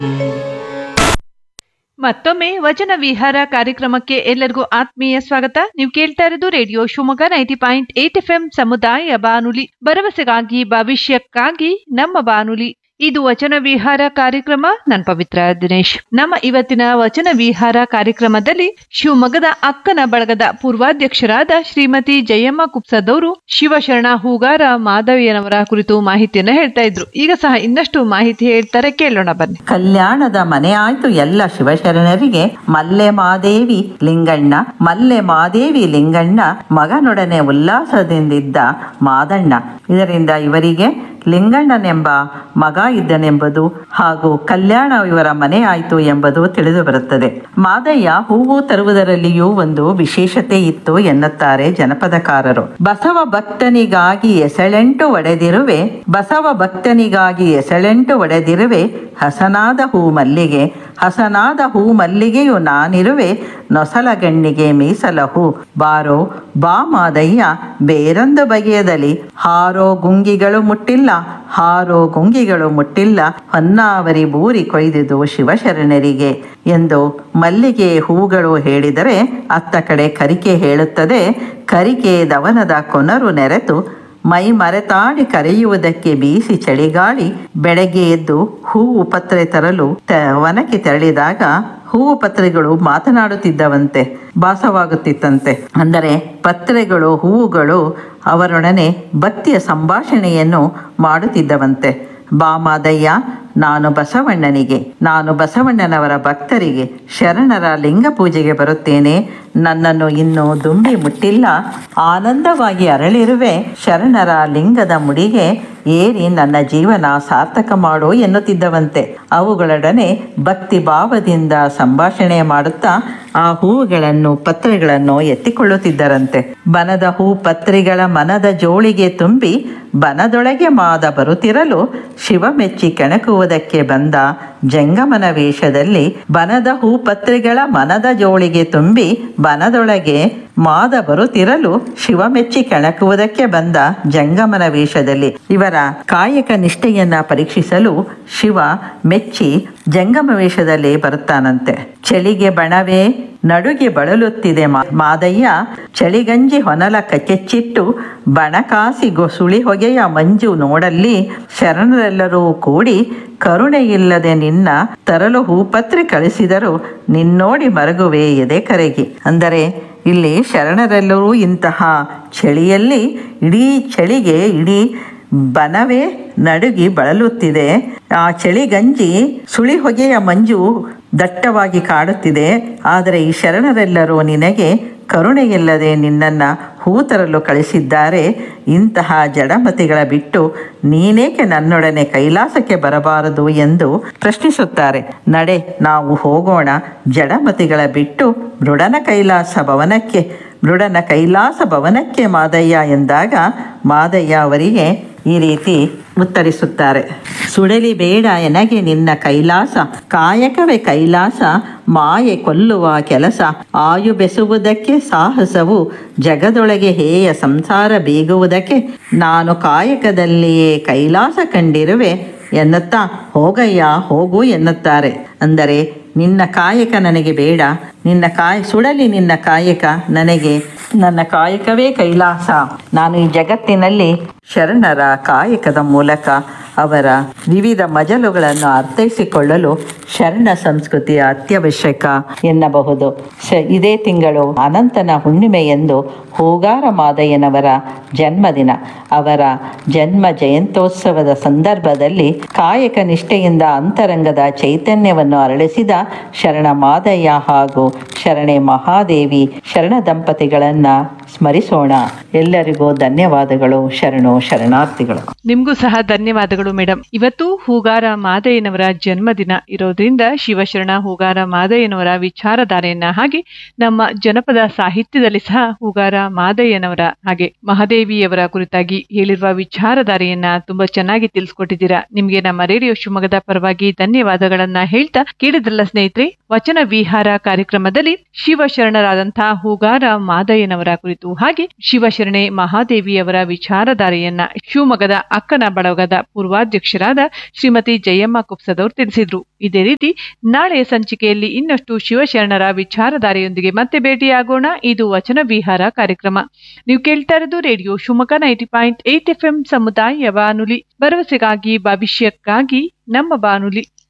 ಮತ್ತೊಮ್ಮೆ ವಚನ ವಿಹಾರ ಕಾರ್ಯಕ್ರಮಕ್ಕೆ ಎಲ್ಲರಿಗೂ ಆತ್ಮೀಯ ಸ್ವಾಗತ ನೀವು ಕೇಳ್ತಾ ಇರೋದು radio Shivamogga ninety point eight F M ಸಮುದಾಯ ಬಾನುಲಿ ಭರವಸೆಗಾಗಿ ಭವಿಷ್ಯಕ್ಕಾಗಿ ನಮ್ಮ ಬಾನುಲಿ ಇದು ವಚನ ವಿಹಾರ ಕಾರ್ಯಕ್ರಮ ನನ್ ಪವಿತ್ರ ದಿನೇಶ್ ನಮ್ಮ ಇವತ್ತಿನ ವಚನ ವಿಹಾರ ಕಾರ್ಯಕ್ರಮದಲ್ಲಿ ಶಿವಮೊಗ್ಗದ ಅಕ್ಕನ ಬಳಗದ ಪೂರ್ವಾಧ್ಯಕ್ಷರಾದ ಶ್ರೀಮತಿ ಜಯಮ್ಮ ಕುಪ್ಸದವರು ಶಿವಶರಣ ಹೂಗಾರ ಮಾಧವಿಯನವರ ಕುರಿತು ಮಾಹಿತಿಯನ್ನು ಹೇಳ್ತಾ ಇದ್ರು ಈಗ ಸಹ ಇನ್ನಷ್ಟು ಮಾಹಿತಿ ಹೇಳ್ತಾರೆ ಕೇಳೋಣ ಬನ್ನಿ ಕಲ್ಯಾಣದ ಮನೆ ಆಯ್ತು ಎಲ್ಲ ಶಿವಶರಣರಿಗೆ ಮಲ್ಲೆ ಮಾದೇವಿ ಲಿಂಗಣ್ಣ ಮಲ್ಲೆ ಮಾದೇವಿ ಲಿಂಗಣ್ಣ ಮಗನೊಡನೆ ಉಲ್ಲಾಸದಿಂದಿದ್ದ ಮಾದಣ್ಣ ಇದರಿಂದ ಇವರಿಗೆ ಲಿಂಗಣ್ಣನೆಂಬ ಮಗ ಇದ್ದನೆಂಬುದು ಹಾಗೂ ಕಲ್ಯಾಣ ಇವರ ಮನೆ ಆಯಿತು ಎಂಬುದು ತಿಳಿದು ಬರುತ್ತದೆ ಮಾದಯ್ಯ ಹೂವು ತರುವುದರಲ್ಲಿಯೂ ಒಂದು ವಿಶೇಷತೆ ಇತ್ತು ಎನ್ನುತ್ತಾರೆ ಜನಪದಕಾರರು ಬಸವ ಭಕ್ತನಿಗಾಗಿ ಎಸಳೆಂಟು ಒಡೆದಿರುವೆ ಬಸವ ಭಕ್ತನಿಗಾಗಿ ಎಸಳೆಂಟು ಒಡೆದಿರುವೆ ಹಸನಾದ ಹೂ ಮಲ್ಲಿಗೆ ಹಸನಾದ ಹೂ ಮಲ್ಲಿಗೆಯು ನಾನಿರುವೆ ನೊಸಲಗಣ್ಣಿಗೆ ಮೀಸಲ ಹೂ ಬಾರೋ ಬಾ ಮಾದಯ್ಯ ಬೇರೊಂದು ಬಗೆಯದಲ್ಲಿ ಹಾರೋ ಗುಂಗಿಗಳು ಮುಟ್ಟಿಲ್ಲ ಹಾರೋ ಗುಂಗಿಗಳು ಮುಟ್ಟಿಲ್ಲ ಹೊನ್ನಾವರಿ ಬೂರಿ ಕೊಯ್ದುದು ಶಿವಶರಣರಿಗೆ ಎಂದು ಮಲ್ಲಿಗೆ ಹೂಗಳು ಹೇಳಿದರೆ ಅತ್ತ ಕಡೆ ಕರಿಕೆ ಹೇಳುತ್ತದೆ ಕರಿಕೆ ದವನದ ಕೊನರು ನೆರೆತು ಮೈ ಮರೆತಾಡಿ ಕರೆಯುವುದಕ್ಕೆ ಬೀಸಿ ಚಳಿಗಾಳಿ ಬೆಳಗ್ಗೆ ಎದ್ದು ಹೂವು ಪತ್ರೆ ತರಲು ತ- ವನಕ್ಕೆ ತೆರಳಿದಾಗ ಹೂವು ಪತ್ರೆಗಳು ಮಾತನಾಡುತ್ತಿದ್ದವಂತೆ ಭಾಸವಾಗುತ್ತಿತ್ತಂತೆ ಅಂದರೆ ಪತ್ರೆಗಳು ಹೂವುಗಳು ಅವರೊಡನೆ ಭಕ್ತಿಯ ಸಂಭಾಷಣೆಯನ್ನು ಮಾಡುತ್ತಿದ್ದವಂತೆ ಬಾಮಾದಯ್ಯ ನಾನು ಬಸವಣ್ಣನಿಗೆ ನಾನು ಬಸವಣ್ಣನವರ ಭಕ್ತರಿಗೆ ಶರಣರ ಲಿಂಗ ಪೂಜೆಗೆ ಬರುತ್ತೇನೆ ನನ್ನನ್ನು ಇನ್ನೂ ದುಂಬಿ ಮುಟ್ಟಿಲ್ಲ ಆನಂದವಾಗಿ ಅರಳಿರುವೆ ಶರಣರ ಲಿಂಗದ ಮುಡಿಗೆ ಏರಿ ನನ್ನ ಜೀವನ ಸಾರ್ಥಕ ಮಾಡು ಎನ್ನುತ್ತಿದ್ದವಂತೆ ಅವುಗಳೊಡನೆ ಭಕ್ತಿ ಭಾವದಿಂದ ಸಂಭಾಷಣೆ ಮಾಡುತ್ತಾ ಆ ಹೂವುಗಳನ್ನು ಪತ್ರೆಗಳನ್ನು ಎತ್ತಿಕೊಳ್ಳುತ್ತಿದ್ದರಂತೆ ಬನದ ಹೂ ಪತ್ರಿಗಳ ಮನದ ಜೋಳಿಗೆ ತುಂಬಿ ಬನದೊಳಗೆ ಮಾದ ಬರುತ್ತಿರಲು ಶಿವ ಮೆಚ್ಚಿ ಕೆಣಕುವುದಕ್ಕೆ ಬಂದ ಜಂಗಮನ ವೇಷದಲ್ಲಿ ಬನದ ಹೂ ಪತ್ರಿಗಳ ಮನದ ಜೋಳಿಗೆ ತುಂಬಿ ಬನದೊಳಗೆ ಮಾದ ಬರುತ್ತಿರಲು ಶಿವ ಮೆಚ್ಚಿ ಕೆಣಕುವುದಕ್ಕೆ ಬಂದ ಜಂಗಮನ ವೇಷದಲ್ಲಿ ಇವರ ಕಾಯಕ ನಿಷ್ಠೆಯನ್ನ ಪರೀಕ್ಷಿಸಲು ಶಿವ ಮೆಚ್ಚಿ ಜಂಗಮ ವೇಷದಲ್ಲಿ ಬರುತ್ತಾನಂತೆ ಚಳಿಗೆ ಬಣವೇ ನಡುಗೆ ಬಳಲುತ್ತಿದೆ ಮಾ- ಮಾದಯ್ಯ ಚಳಿಗಂಜಿ ಹೊನಲ ಕಚ್ಚೆಚ್ಚಿಟ್ಟು ಬಣಕಾಸಿ ಗೊ ಸುಳಿ ಹೊಗೆಯ ಮಂಜು ನೋಡಲ್ಲಿ ಶರಣರೆಲ್ಲರೂ ಕೂಡಿ ಕರುಣೆ ಇಲ್ಲದೆ ನಿನ್ನ ತರಲು ಹೂಪತ್ರೆ ಕಳಿಸಿದರು ನಿನ್ನೋಡಿ ಮರಗುವೆ ಎದೆ ಕರೆಗಿ ಅಂದರೆ ಇಲ್ಲಿ ಶರಣರೆಲ್ಲರೂ ಇಂತಹ ಚಳಿಯಲ್ಲಿ ಇಡೀ ಚಳಿಗೆ ಇಡೀ ಬನವೇ ನಡುಗಿ ಬಳಲುತ್ತಿದೆ ಆ ಚಳಿಗಂಜಿ ಸುಳಿ ಹೊಗೆಯ ಮಂಜು ದಟ್ಟವಾಗಿ ಕಾಡುತ್ತಿದೆ ಆದರೆ ಈ ಶರಣರೆಲ್ಲರೂ ನಿನಗೆ ಕರುಣೆಯಿಲ್ಲದೆ ನಿನ್ನನ್ನು ಹೂ ತರಲು ಕಳಿಸಿದ್ದಾರೆ ಇಂತಹ ಜಡಮತಿಗಳ ಬಿಟ್ಟು ನೀನೇಕೆ ನನ್ನೊಡನೆ ಕೈಲಾಸಕ್ಕೆ ಬರಬಾರದು ಎಂದು ಪ್ರಶ್ನಿಸುತ್ತಾರೆ ನಡೆ ನಾವು ಹೋಗೋಣ ಜಡಮತಿಗಳ ಬಿಟ್ಟು ಮೃಡನ ಕೈಲಾಸ ಭವನಕ್ಕೆ ಮೃಡನ ಕೈಲಾಸ ಭವನಕ್ಕೆ ಮಾದಯ್ಯ ಎಂದಾಗ ಮಾದಯ್ಯ ಅವರಿಗೆ ಈ ರೀತಿ ಉತ್ತರಿಸುತ್ತಾರೆ ಸುಡಲಿ ಬೇಡ ಎನಗೆ ನಿನ್ನ ಕೈಲಾಸ ಕಾಯಕವೇ ಕೈಲಾಸ ಮಾಯೆ ಕೊಲ್ಲುವ ಕೆಲಸ ಆಯು ಬೆಸುವುದಕ್ಕೆ ಸಾಹಸವು ಜಗದೊಳಗೆ ಹೇಯ ಸಂಸಾರ ಬೀಗುವುದಕ್ಕೆ ನಾನು ಕಾಯಕದಲ್ಲಿಯೇ ಕೈಲಾಸ ಕಂಡಿರುವೆ ಎನ್ನುತ್ತಾ ಹೋಗಯ್ಯ ಹೋಗು ಎನ್ನುತ್ತಾರೆ ಅಂದರೆ ನಿನ್ನ ಕಾಯಕ ನನಗೆ ಬೇಡ ನಿನ್ನ ಕಾಯ ಸುಡಲಿ ನಿನ್ನ ಕಾಯಕ ನನಗೆ ನನ್ನ ಕಾಯಕವೇ ಕೈಲಾಸ ನಾನು ಈ ಜಗತ್ತಿನಲ್ಲಿ ಶರಣರ ಕಾಯಕದ ಮೂಲಕ ಅವರ ವಿವಿಧ ಮಜಲುಗಳನ್ನು ಅರ್ಥೈಸಿಕೊಳ್ಳಲು ಶರಣ ಸಂಸ್ಕೃತಿಯ ಅತ್ಯವಶ್ಯಕ ಎನ್ನಬಹುದು ಶ- ಇದೇ ತಿಂಗಳು ಅನಂತನ ಹುಣ್ಣಿಮೆ ಎಂದು ಹೂಗಾರ ಮಾದಯ್ಯನವರ ಜನ್ಮದಿನ ಅವರ ಜನ್ಮ ಜಯಂತ್ಯೋತ್ಸವದ ಸಂದರ್ಭದಲ್ಲಿ ಕಾಯಕ ನಿಷ್ಠೆಯಿಂದ ಅಂತರಂಗದ ಚೈತನ್ಯವನ್ನು ಅರಳಿಸಿದ ಶರಣ ಮಾದಯ್ಯ ಹಾಗೂ ಶರಣೆ ಮಹಾದೇವಿ ಶರಣ ದಂಪತಿಗಳನ್ನ ಸ್ಮರಿಸೋಣ ಎಲ್ಲರಿಗೂ ಧನ್ಯವಾದಗಳು ಶರಣು ಶರಣಾರ್ಥಿಗಳು ನಿಮ್ಗೂ ಸಹ ಧನ್ಯವಾದಗಳು ಮೇಡಮ್ ಇವತ್ತು ಹೂಗಾರ ಮಾದಯ್ಯನವರ ಜನ್ಮದಿನ ಇರೋದ್ರಿಂದ ಶಿವಶರಣ ಹೂಗಾರ ಮಾದಯ್ಯನವರ ವಿಚಾರಧಾರೆಯನ್ನ ಹಾಗೆ ನಮ್ಮ ಜನಪದ ಸಾಹಿತ್ಯದಲ್ಲಿ ಸಹ ಹೂಗಾರ ಮಾದಯ್ಯನವರ ಹಾಗೆ ಮಹಾದೇವಿಯವರ ಕುರಿತಾಗಿ ಹೇಳಿರುವ ವಿಚಾರಧಾರೆಯನ್ನ ತುಂಬಾ ಚೆನ್ನಾಗಿ ತಿಳಿಸ್ಕೊಟ್ಟಿದ್ದೀರಾ ನಿಮ್ಗೆ ನಮ್ಮ ರೇಡಿಯೋ ಶಿವಮೊಗ್ಗದ ಪರವಾಗಿ ಧನ್ಯವಾದಗಳನ್ನ ಹೇಳ್ತಾ ಕೇಳಿದ್ರಲ್ಲ ಸ್ನೇಹಿತರೆ ವಚನ ವಿಹಾರ ಕಾರ್ಯಕ್ರಮದಲ್ಲಿ ಶಿವಶರಣರಾದಂತಹ ಹೂಗಾರ ಮಾದಯ್ಯನವರ ಕುರಿತು ಹಾಗೆ ಶಿವಶರಣೆ ಮಹಾದೇವಿಯವರ ವಿಚಾರಧಾರೆಯನ್ನ ಶಿವಮೊಗ್ಗದ ಅಕ್ಕನ ಬಳಗದ ಪೂರ್ವಾಧ್ಯಕ್ಷರಾದ ಶ್ರೀಮತಿ ಜಯಮ್ಮ ಕುಪ್ಸದವರು ತಿಳಿಸಿದ್ರು ಇದೇ ರೀತಿ ನಾಳೆಯ ಸಂಚಿಕೆಯಲ್ಲಿ ಇನ್ನಷ್ಟು ಶಿವಶರಣರ ವಿಚಾರಧಾರೆಯೊಂದಿಗೆ ಮತ್ತೆ ಭೇಟಿಯಾಗೋಣ ಇದು ವಚನ ವಿಹಾರ ಕಾರ್ಯಕ್ರಮ ನೀವು ಕೇಳ್ತಾ ಇರೋದು radio Shivamogga ninety point eight F M ಸಮುದಾಯ ಬಾನುಲಿ ಭರವಸೆಗಾಗಿ ಭವಿಷ್ಯಕ್ಕಾಗಿ ನಮ್ಮ ಬಾನುಲಿ